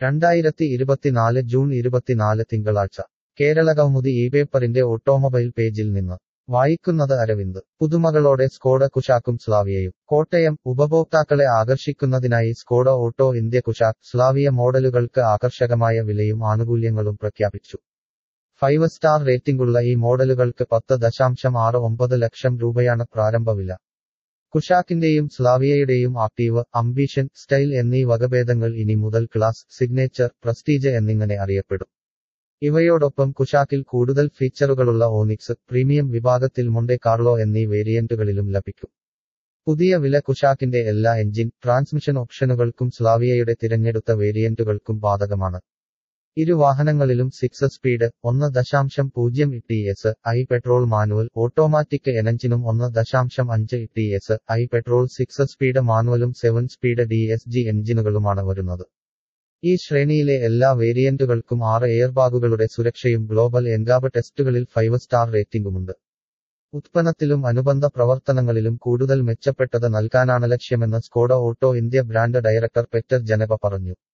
രണ്ടായിരത്തി ഇരുപത്തിനാല് ജൂൺ ഇരുപത്തിനാല് തിങ്കളാഴ്ച കേരളകൗമുദി ഈ പേപ്പറിന്റെ ഓട്ടോമൊബൈൽ പേജിൽ നിന്ന് വായിക്കുന്നത് അരവിന്ദ് പുതുമകളോടെ സ്കോഡ കുഷാക്കും സ്ലാവിയയും കോട്ടയം ഉപഭോക്താക്കളെ ആകർഷിക്കുന്നതിനായി Skoda auto India Kushaq Slavia മോഡലുകൾക്ക് ആകർഷകമായ വിലയും ആനുകൂല്യങ്ങളും പ്രഖ്യാപിച്ചു ഫൈവ് സ്റ്റാർ റേറ്റിംഗുള്ള ഈ മോഡലുകൾക്ക് പത്ത് ദശാംശം ആറ് ഒമ്പത് ലക്ഷം രൂപയാണ് പ്രാരംഭ വില കുഷാക്കിന്റെയും സ്ലാവിയയുടെയും ആക്ടീവ് അംബിഷൻ സ്റ്റൈൽ എന്നീ വകഭേദങ്ങൾ ഇനി മുതൽ ക്ലാസ് സിഗ്നേച്ചർ പ്രസ്റ്റീജ് എന്നിങ്ങനെ അറിയപ്പെടും ഇവയോടൊപ്പം കുഷാക്കിൽ കൂടുതൽ ഫീച്ചറുകളുള്ള ഓണിക്സ് പ്രീമിയം വിഭാഗത്തിൽ മൊണ്ടെ കാർലോ എന്നീ വേരിയന്റുകളിലും ലഭിക്കും പുതിയ വില കുഷാക്കിന്റെ എല്ലാ എഞ്ചിൻ ട്രാൻസ്മിഷൻ ഓപ്ഷനുകൾക്കും സ്ലാവിയയുടെ തിരഞ്ഞെടുത്ത വേരിയന്റുകൾക്കും ബാധകമാണ് ഇരു വാഹനങ്ങളിലും സിക്സ് സ്പീഡ് ഒന്ന് ദശാംശം പൂജ്യം T S I petrol manual automatic എനഞ്ചിനും ഒന്ന് ദശാംശം അഞ്ച് T S I petrol six speed മാനുവലും seven speed D S G എഞ്ചിനുകളുമാണ് വരുന്നത് ഈ ശ്രേണിയിലെ എല്ലാ വേരിയന്റുകൾക്കും ആറ് എയർബാഗുകളുടെ സുരക്ഷയും ഗ്ലോബൽ എൻഗാബ് ടെസ്റ്റുകളിൽ ഫൈവ് സ്റ്റാർ റേറ്റിംഗുമുണ്ട് ഉത്പന്നത്തിലും അനുബന്ധ പ്രവർത്തനങ്ങളിലും കൂടുതൽ മെച്ചപ്പെട്ടത് നൽകാനാണ് ലക്ഷ്യമെന്ന് Skoda auto India brand director Petr Janeba പറഞ്ഞു